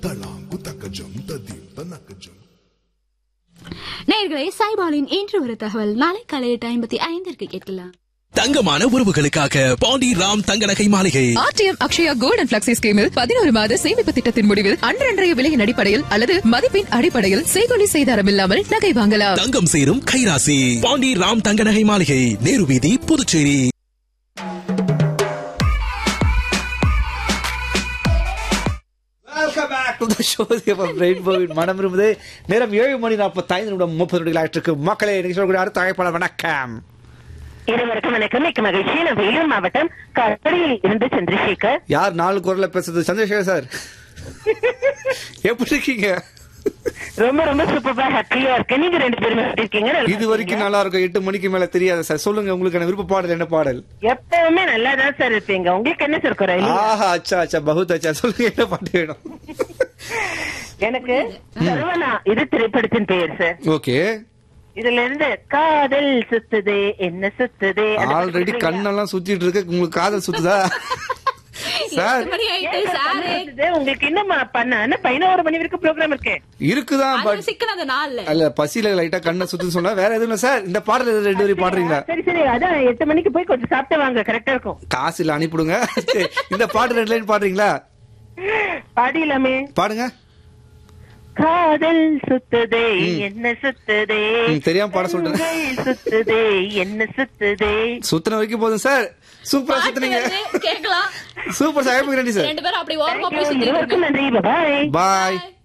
தலாங்கு தக்கஜம் ததீம் தனக்கஜம் நேயர்களே சாய்பாலின் இன்று ஒரு தகவல் நாளை காலை எட்டு ஐம்பத்தி ஐந்திற்கு கேட்கலாம் தங்கமான உறவுகளுக்காக Pandi Ram Thanga Nagai Maligai RTM Akshaya gold and flexi ஸ்கீமில் பதினோரு மாத சேமிப்பு திட்டத்தின் முடிவில் அன்றன்றைய விலையின் அடிப்படையில் அல்லது மதிப்பின் அடிப்படையில் செய்கொலி செய்தாரம் இல்லாமல் நகை வாங்கலாம் தங்கம் சேரும் கைராசி Pandi Ram Thanga Nagai Maligai Nehru Veedhi Puducherry welcome back to the show ரெயின்போவின் மனம் இருந்தது நேரம் ஏழு மணி நாற்பத்தைந்து நிமிடம் முப்பது நொடிகள் ஆயிட்டு மக்களே இன்னைக்கு சொல்லக்கூடிய அடுத்த அழைப்பாளர் வணக்கம் இருவருக்கும் வணக்கம் மிக்க மகிழ்ச்சி நான் வேலூர் மாவட்டம் கற்பனையில் இருந்து சந்திரசேகர் யார் நாலு குரல்ல பேசுறது சந்திரசேகர் சார் எப்படி இருக்கீங்க ரொம்ப ரொம்ப சூப்பரா ஹாப்பியா இருக்கேன் நீங்க ரெண்டு பேரும் எப்படி இருக்கீங்க நல்லா இது வரைக்கும் நல்லா இருக்கும் எட்டு மணிக்கு மேல தெரியாது சார் சொல்லுங்க உங்களுக்கு என்ன விருப்ப பாடல் என்ன பாடல் எப்பவுமே நல்லா தான் சார் இருப்பீங்க உங்களுக்கு என்ன சார் குறை ஆஹா அச்சா அச்சா பகுத் அச்சா சொல்லுங்க என்ன பாட்டு வேணும் எனக்கு சரவணா இது திரைப்படத்தின் பெயர் சார் ஓகே இதுல இருந்து காதல் சுத்துதே என்ன சுத்துதே அது ஆல்ரெடி பாட்டு கண்ணெல்லாம் சுத்திட்டு இருக்கு உங்களுக்கு காதல் சுத்துதா சார் மணி ஆயிட்டு ஏன் சார் சாரு சுத்துது? உங்களுக்கு இன்னும் பண்ண இன்னும் பதினோரு மணி வரைக்கும் ப்ரோக்ராம் இருக்கு இருக்குதான் அது பட் சிக்கல் அந்த நாள்ல அல்ல பசியில லைட்டா கண்ணை சுத்துன்னு சொன்னா வேற எதுவும் இல்ல சார் இந்த பாடல் எது ரெண்டு வரி பாடுறீங்களா சரி சரி அதான் எட்டு மணிக்கு போய் கொஞ்சம் சாப்பிட்டு வாங்க கரெக்டா இருக்கும் காசு இல்ல அனுப்பிடுங்க சரி, இந்த பாட்டு ரெண்டு லைன் பாடுறீங்களா பாடிலாமே பாடுங்க காதல் சுத்துதே என்ன சுத்துதே ம், தெரியாம பாட சொல்லிட்டேன். கண்கள் சுத்துதே என்ன சுத்துதே சுத்தின வரைக்கும் போதும் சார் சூப்பரா சுத்துனீங்க கேட்கலாம் சூப்பர் சார் நன்றி சார் ரெண்டு பேரும் அப்படி ஓரமா போய் சுத்திட்டு இருவருக்கும் நன்றி பாய் பாய்